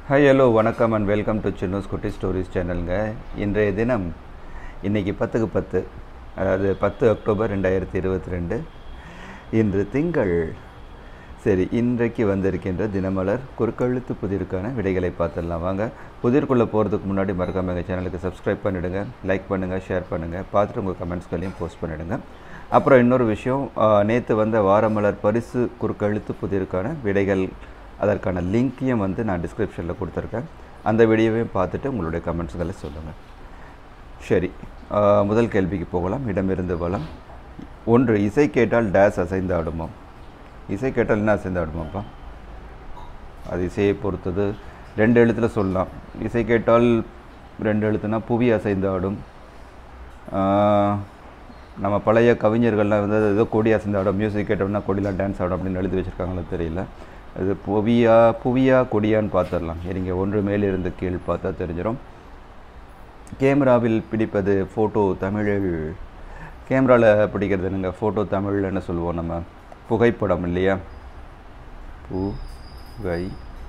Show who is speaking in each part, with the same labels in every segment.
Speaker 1: hi hello வணக்கம் and welcome to சின்னூஸ் குட்டி ஸ்டோரிஸ் சேனலுங்க இன்றைய தினம் இன்றைக்கி பத்துக்கு பத்து அதாவது பத்து அக்டோபர் ரெண்டாயிரத்தி இருபத்தி ரெண்டு இன்று திங்கள் சரி இன்றைக்கு வந்திருக்கின்ற தினமலர் குறுக்கெழுத்து புதிருக்கான விடைகளை பார்த்துடலாம் வாங்க புதிர்க்குள்ளே போகிறதுக்கு முன்னாடி மறக்காம எங்கள் சேனலுக்கு சப்ஸ்கிரைப் பண்ணிவிடுங்க லைக் பண்ணுங்கள் ஷேர் பண்ணுங்கள் பார்த்துட்டு உங்கள் கமெண்ட்ஸ்களையும் போஸ்ட் பண்ணிவிடுங்க அப்புறம் இன்னொரு விஷயம் நேற்று வந்த வாரமலர் பரிசு குறுக்கெழுத்து புதிருக்கான விடைகள் அதற்கான லிங்க்கையும் வந்து நான் டிஸ்கிரிப்ஷனில் கொடுத்துருக்கேன் அந்த வீடியோவையும் பார்த்துட்டு உங்களுடைய கமெண்ட்ஸ்களை சொல்லுங்கள் சரி ஆஹ், முதல் கேள்விக்கு போகலாம் இடமிருந்து வளம் ஒன்று இசை கேட்டால் டேஸ் அசைந்து ஆடுமாம் இசை கேட்டால் என்ன அசைந்து ஆடுமாப்பா அது இசையை பொறுத்தது ரெண்டு எழுத்தில் சொல்லலாம் இசை கேட்டால் ரெண்டு எழுத்துனா புவி அசைந்து ஆடும் ஆஹ், நம்ம பழைய கவிஞர்கள்லாம் வந்து ஏதோ கொடி அசைந்து ஆடும் மியூசிக் கேட்டோம்னா கொடிலாம் டான்ஸ் ஆடும் அப்படின்னு எழுதி வச்சுருக்காங்களோ தெரியல அது புவியா புவியா கொடியான்னு பார்த்துடலாம் நீங்கள் ஒன்று மேலிருந்து கீழ் பார்த்தா தெரிஞ்சிடும் கேமராவில் பிடிப்பது ஃபோட்டோ தமிழில் கேமராவில் பிடிக்கிறது என்னங்க ஃபோட்டோ தமிழ்னு சொல்லுவோம் நம்ம புகைப்படம் இல்லையா புகை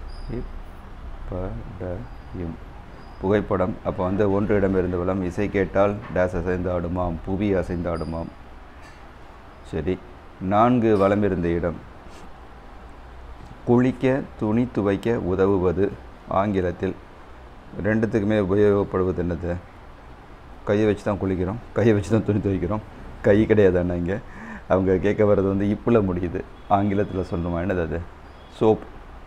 Speaker 1: படையும் புகைப்படம் அப்போ வந்து ஒன்று இடமிருந்து வளம் இசை கேட்டால் டேஸ் அசைந்து ஆடுமாம் புவி அசைந்து ஆடுமாம் சரி நான்கு வளமிருந்த இடம் குளிக்க துணி துவைக்க உதவுவது ஆங்கிலத்தில் ரெண்டுத்துக்குமே உபயோகப்படுவது என்னது கையை வச்சு தான் குளிக்கிறோம் கையை வச்சு தான் துணி துவைக்கிறோம் கை கிடையாது அண்ணா இங்கே அவங்க கேட்க வர்றது வந்து இப்பில் முடியுது ஆங்கிலத்தில் சொல்லணுமா என்னது அது சோப்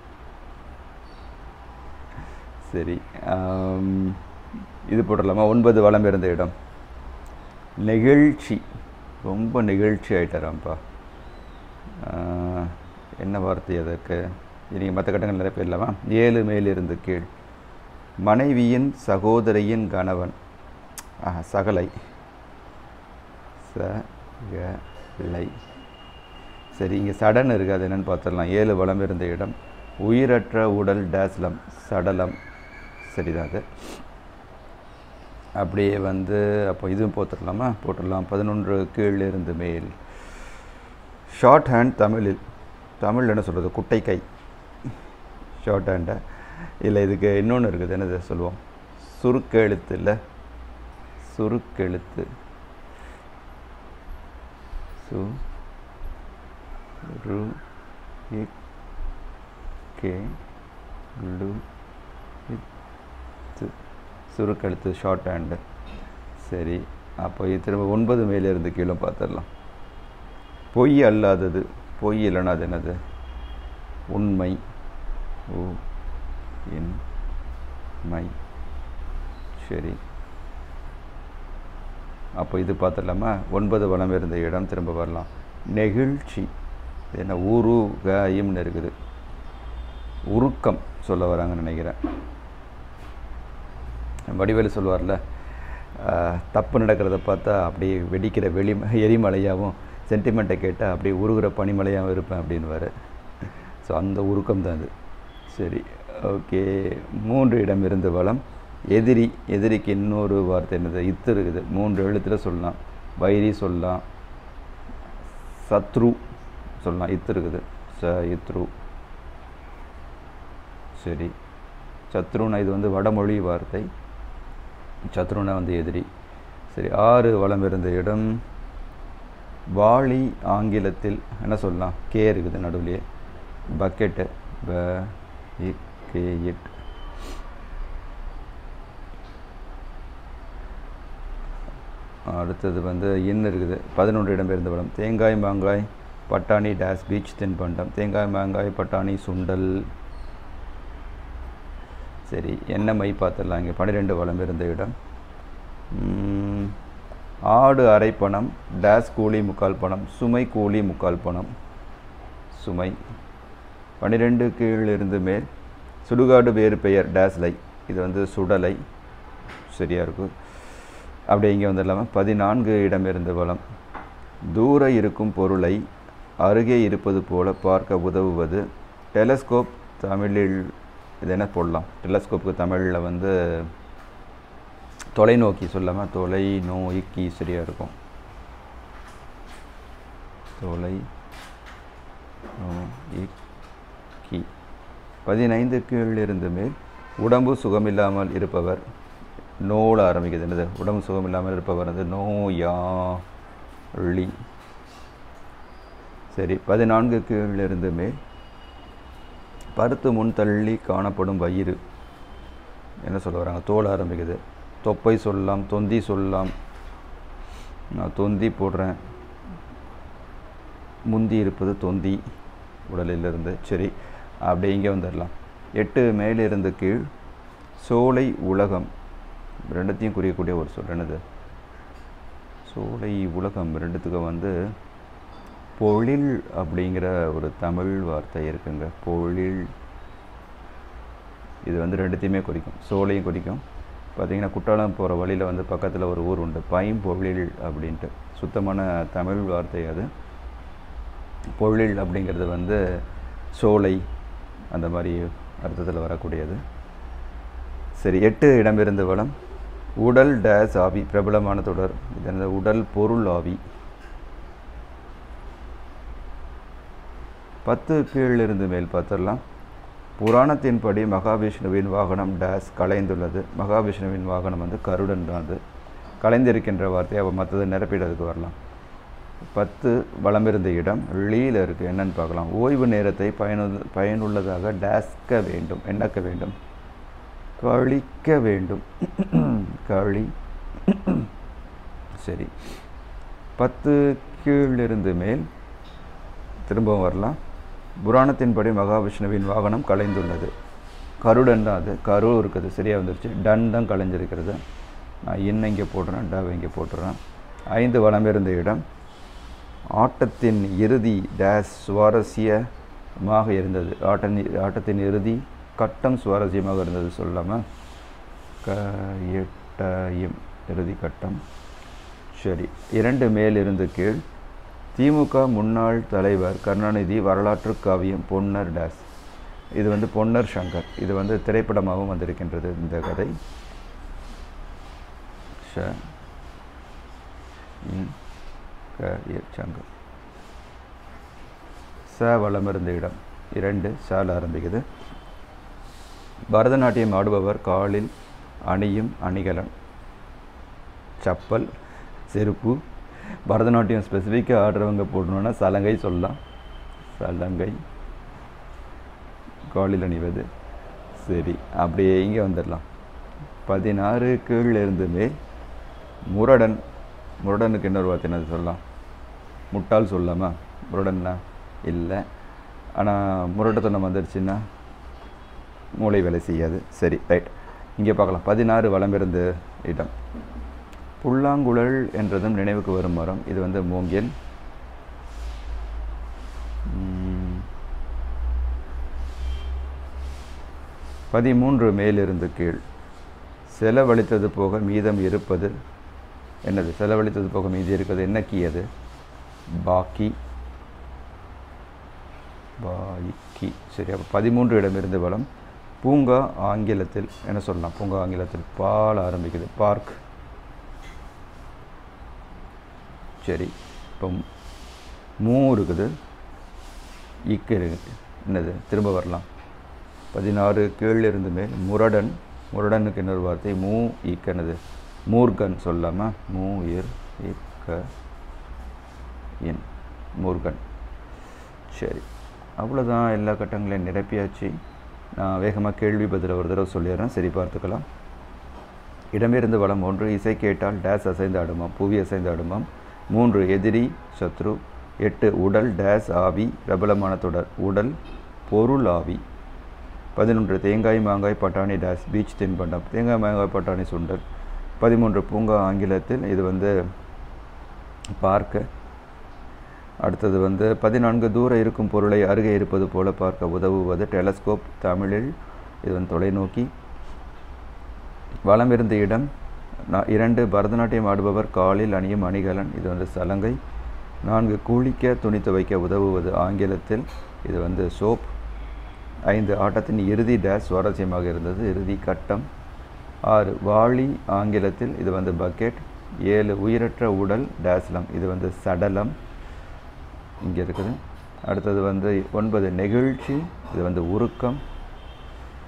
Speaker 1: சரி ஆம், இது போட்டுடலாமா ஒன்பது வளம் இருந்த இடம் நெகிழ்ச்சி ரொம்ப நெகிழ்ச்சி ஆயிட்டாராம்ப்பா ஆஹ், என்ன வார்த்தை அதற்கு நீங்கள் மற்ற கட்டங்கள் நிறைய பேர் இல்லாமா ஏழு மேலிருந்து கீழ் மனைவியின் சகோதரியின் கணவன் ஆஹா, சகலை சகலை சரி இங்கே சடன் இருக்குது அது என்னன்னு பார்த்துடலாம் ஏழு வளம் இருந்த இடம் உயிரற்ற உடல் டேஸ்லம் சடலம் சரிதான் அது அப்படியே வந்து அப்போ இதுவும் போட்டுடலாமா போட்டுடலாம் பதினொன்று கீழ் இருந்து மேல் ஷார்ட் ஹேண்ட் தமிழில் தமிழ் என்ன சொல்கிறது குட்டை கை ஷார்ட் ஹேண்டை இல்லை இதுக்கு இன்னொன்று இருக்குது என்னது சொல்லுவோம் சுருக்கெழுத்து இல்லை சுருக்கெழுத்து சு ரு இக் கே லு இத்து சுருக்கெழுத்து ஷார்ட் ஹேண்டு சரி அப்போ இது திரும்ப ஒன்பது மேலேருந்து கீழே பார்த்துடலாம் பொய் அல்லாதது பொய் இல்லைன்னா அது என்னது உண்மை ஓ என் மை சரி அப்போ இது பார்த்துடலாமா ஒன்பது வளம் இருந்த இடம் திரும்ப வரலாம் நெகிழ்ச்சி இது என்ன ஊரு காயம்னு இருக்குது உருக்கம் சொல்ல வராங்கன்னு நினைக்கிறேன் வடிவேலு சொல்லுவார்ல ஆஹ், தப்பு நடக்கிறத பார்த்தா அப்படியே வெடிக்கிற வெளி எரிமலையாகவும் சென்டிமெண்ட்டை கேட்டால் அப்படியே உருகிற பனிமலையாகவும் இருப்பேன் அப்படின்வாரு ஸோ அந்த உருக்கம் தான் அது சரி ஓகே மூன்று இடம் இருந்து வளம் எதிரி எதிரிக்கு இன்னொரு வார்த்தை என்னது இத்து இருக்குது மூன்று எழுத்தில் சொல்லலாம் வைரி சொல்லலாம் சத்ரு சொல்லலாம் இத்து இருக்குது ச இத்ரு சரி சத்ருனா இது வந்து வடமொழி வார்த்தை சத்ருனா வந்து எதிரி சரி ஆறு வளம் இருந்த இடம் வாளி ஆங்கிலத்தில் என்ன சொல்லலாம் கே இருக்குது நடுவுலையே பக்கெட்டு ப இ கே இட் அடுத்தது வந்து இன் இருக்குது பதினொன்று இடம் இருந்த வளம் தேங்காய் மாங்காய் பட்டாணி டேஸ் பீச் தின்பண்டம் தேங்காய் மாங்காய் பட்டாணி சுண்டல் சரி என்ன மை பார்த்துடலாம் இங்கே பன்னிரெண்டு வளம் இருந்த இடம் ம், ஆடு அரை பணம் டேஸ் கூலி முக்கால் பணம் சுமை கூலி முக்கால் பணம் சுமை பன்னிரெண்டு கீழ் இருந்து மேல் சுடுகாடு வேறு பெயர் டேஸ்லை இது வந்து சுடலை சரியாக இருக்கும் அப்படியே இங்கே வந்துடலாமா பதினான்கு இடம் இருந்த வளம் தூர இருக்கும் பொருளை அருகே இருப்பது போல பார்க்க உதவுவது டெலஸ்கோப் தமிழில் இது என்ன போடலாம் டெலஸ்கோப்புக்கு தமிழில் வந்து தொலைநோக்கி சொல்லாம தொலை நோய்க்கு சரியாக இருக்கும் தொலை நோய்க்கி பதினைந்து கீழிருந்து மேல் உடம்பு சுகமில்லாமல் இருப்பவர் நோல ஆரம்பிக்குது என்னது உடம்பு சுகமில்லாமல் இருப்பவர் வந்து நோயாளி சரி பதினான்கு கீழிருந்து மேல் பருத்து முன் தள்ளி காணப்படும் வயிறு என்ன சொல்ல வராங்க தோல் ஆரம்பிக்குது தொப்பை சொல்லலாம் தொந்தி சொல்லலாம் நான் தொந்தி போடுறேன் முந்தி இருப்பது தொந்தி உடலிலிருந்து சரி அப்படியே இங்கே வந்துடலாம் எட்டு மேலிருந்து கீழ் சோலை உலகம் ரெண்டுத்தையும் குறிக்கக்கூடிய ஒரு சொல் என்னது சோலை உலகம் ரெண்டுத்துக்கும் வந்து பொழில் அப்படிங்கிற ஒரு தமிழ் வார்த்தை இருக்குங்க பொழில் இது வந்து ரெண்டுத்தையுமே குறிக்கும் சோலையும் குறிக்கும் பார்த்தீங்கன்னா குற்றாலம் போகிற வழியில் வந்து பக்கத்தில் ஒரு ஊர் உண்டு பைம்பொழில் அப்படின்ட்டு சுத்தமான தமிழ் வார்த்தை அது பொழில் அப்படிங்கிறது வந்து சோலை அந்த மாதிரி அர்த்தத்தில் வரக்கூடியது சரி எட்டு இடமிருந்து வளம் உடல் டேஸ் ஆவி பிரபலமான தொடர் இது என்னது உடல் பொருள் ஆவி பத்து கீழிருந்து மேல் பார்த்துடலாம் புராணத்தின்படி மகாவிஷ்ணுவின் வாகனம் டேஸ் கலைந்துள்ளது மகாவிஷ்ணுவின் வாகனம் வந்து கருடன் தான் அது கலைந்திருக்கின்ற வார்த்தை அவள் மற்றது நிரப்பிடறதுக்கு வரலாம் பத்து வளமிருந்த இடம் லீல இருக்குது என்னன்னு பார்க்கலாம் ஓய்வு நேரத்தை பயனு பயனுள்ளதாக டேஸ்க வேண்டும் எண்ணக்க வேண்டும் கழிக்க வேண்டும் கழி சரி பத்து கீழிருந்து மேல் திரும்பவும் வரலாம் புராணத்தின்படி மகாவிஷ்ணுவின் வாகனம் கலைந்துள்ளது கருடன் தான் அது கரு இருக்குது சரியாக வந்துருச்சு டன் தான் கலைஞ்சிருக்கிறது நான் என்ன இங்கே போட்டுறேன் டவ் இங்கே போட்டுறேன் ஐந்து வளமிருந்த இடம் ஆட்டத்தின் இறுதி டேஸ் சுவாரஸ்யமாக இருந்தது ஆட்டன் ஆட்டத்தின் இறுதி கட்டம் சுவாரஸ்யமாக இருந்தது சொல்லாமல் க எட்டயம் இறுதி கட்டம் சரி இரண்டு மேலிருந்து கீழ் திமுக முன்னாள் தலைவர் கருணாநிதி வரலாற்று காவியம் பொன்னர் டேஸ் இது வந்து பொன்னர் சங்கர் இது வந்து திரைப்படமாகவும் வந்திருக்கின்றது இந்த கதை ஷ இன் க இ சங்கம் ச வளமிருந்த இடம் இரண்டு சால ஆரம்பிக்குது பரதநாட்டியம் ஆடுபவர் காலில் அணியும் அணிகலன் சப்பல் செருப்பு பரதநாட்டியம் ஸ்பெசிஃபிக்காக ஆடுறவங்க போடணுன்னா சலங்கை சொல்லலாம் சலங்கை காலில் அணிவது சரி அப்படியே இங்கே வந்துடலாம் பதினாறு கீழ் இருந்துமே முரடன் முரடனுக்கு இன்னொரு வார்த்தை என்னது சொல்லலாம் முட்டாள் சொல்லாமா முரடன்னா இல்லை ஆனால் முரட்டத்தனம் வந்துருச்சுன்னா மூளை வேலை செய்யாது சரி ரைட் இங்கே பார்க்கலாம் பதினாறு வளமிருந்த இடம் புல்லாங்குழல் என்றதும் நினைவுக்கு வரும் மரம் இது வந்து மூங்கில் உம், பதிமூன்று மேலிருந்து கீழ் செலவழித்தது போக மீதம் இருப்பது என்னது செலவழித்தது போக மீதி இருக்கிறது என்ன கீ அது பாக்கி பாக்கி சரி அப்போ பதிமூன்று இடமிருந்து வளம் பூங்கா ஆங்கிலத்தில் என்ன சொல்லலாம் பூங்கா ஆங்கிலத்தில் பால் ஆரம்பிக்குது பார்க் சரி இப்போ மூ இருக்குது இக்கு இருக்குது என்னது திரும்ப வரலாம் பதினாறு கீழ் இருந்து மேல் முரடன் முரடனுக்கு இன்னொரு வார்த்தை மூ இக்கனது மூர்கன் சொல்லாமல் மூ இர் இக்க இன் மூர்கன் சரி அவ்வளோதான் எல்லா கட்டங்களையும் நிரப்பியாச்சு நான் வேகமாக கேள்வி பதில் ஒரு தடவை சொல்லிடுறேன் சரி பார்த்துக்கலாம் இடமிருந்து வளம் ஒன்று இசை கேட்டால் டேஸ் அசைந்து ஆடுமாம் புவி அசைந்து ஆடுமாம் மூன்று எதிரி சத்ரு எட்டு உடல் டேஸ் ஆவி பிரபலமான தொடர் உடல் பொருள் ஆவி பதினொன்று தேங்காய் மாங்காய் பட்டாணி டேஸ் பீச் தின்பண்டம் தேங்காய் மாங்காய் பட்டாணி சுண்டல் பதிமூன்று பூங்கா ஆங்கிலத்தில் இது வந்து பார்க்க அடுத்தது வந்து பதினான்கு தூர இருக்கும் பொருளை அருகே இருப்பது போல பார்க்க உதவுவது டெலஸ்கோப் தமிழில் இது வந்து தொலைநோக்கி வலம் இருந்த இடம் நா- இரண்டு பரதநாட்டியம் ஆடுபவர் காலில் அணியும் அணிகலன் இது வந்து சலங்கை நான்கு குளிக்க துணி துவைக்க உதவுவது ஆங்கிலத்தில் இது வந்து சோப் ஐந்து ஆட்டத்தின் இறுதி டேஸ் சுவாரஸ்யமாக இருந்தது இறுதி கட்டம் ஆறு வாளி ஆங்கிலத்தில் இது வந்து பக்கெட் ஏழு உயிரற்ற உடல் டேஸ்லம் இது வந்து சடலம் இங்கே இருக்குது அடுத்தது வந்து ஒன்பது நெகிழ்ச்சி இது வந்து உருக்கம்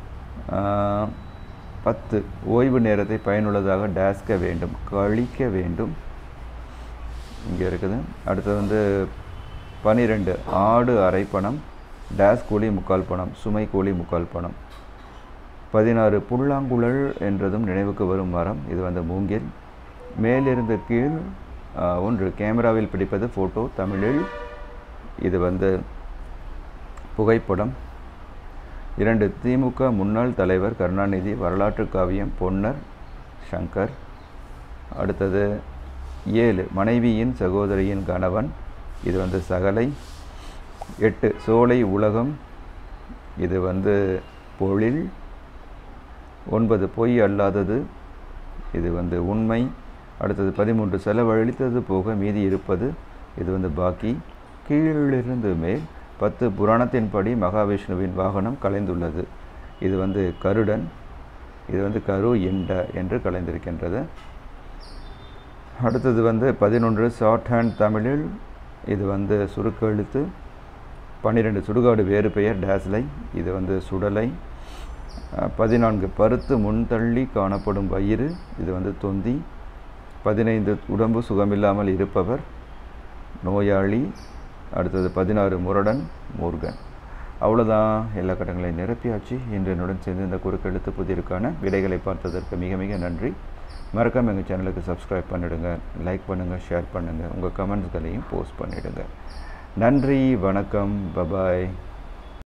Speaker 1: ஆஹ், பத்து ஓய்வு நேரத்தை பயனுள்ளதாக டேஸ்க வேண்டும் கழிக்க வேண்டும் இங்கே இருக்குது அடுத்தது வந்து பனிரெண்டு ஆடு அரை பணம் டேஸ் கூலி முக்கால் பணம் சுமை கூலி முக்கால் பணம் பதினாறு புல்லாங்குழல் என்றதும் நினைவுக்கு வரும் மரம் இது வந்து மூங்கில் மேலிருந்து கீழ் ஆ, ஒன்று கேமராவில் பிடிப்பது ஃபோட்டோ தமிழில் இது வந்து புகைப்படம் இரண்டு திமுக முன்னாள் தலைவர் கருணாநிதி வரலாற்று காவியம் பொன்னர் சங்கர் அடுத்தது ஏழு மனைவியின் சகோதரியின் கணவன் இது வந்து சகலை எட்டு சோலை உலகம் இது வந்து பொழில் ஒன்பது பொய் அல்லாதது இது வந்து உண்மை அடுத்தது பதிமூன்று செலவழித்தது போக மீதி இருப்பது இது வந்து பாக்கி கீழிருந்து மேல் பத்து புராணத்தின்படி மகாவிஷ்ணுவின் வாகனம் கலைந்துள்ளது இது வந்து கருடன் இது வந்து கரு எண்ட என்று கலைந்திருக்கின்றது அடுத்தது வந்து பதினொன்று ஷார்ட் ஹேண்ட் தமிழில் இது வந்து சுருக்க எழுத்து பன்னிரெண்டு சுடுகாடு வேறு பெயர் டேஸ்லை இது வந்து சுடலை அஹ், பதினான்கு பருத்து முன்தள்ளி காணப்படும் வயிறு இது வந்து தொந்தி பதினைந்து உடம்பு சுகமில்லாமல் இருப்பவர் நோயாளி அடுத்தது பதினாறு முரடன் மூர்கன் அவ்வளோதான் எல்லா கட்டங்களையும் நிரப்பியாச்சு இன்று என்னுடன் சேர்ந்து இந்த குறுக்கெழுத்து புதிருக்கான விடைகளை பார்த்ததற்கு மிக மிக நன்றி மறக்காம எங்கள் சேனலுக்கு சப்ஸ்கிரைப் பண்ணிடுங்க லைக் பண்ணுங்கள் ஷேர் பண்ணுங்கள் உங்கள் கமெண்ட்ஸ்களையும் போஸ்ட் பண்ணிடுங்க நன்றி வணக்கம் பபாய்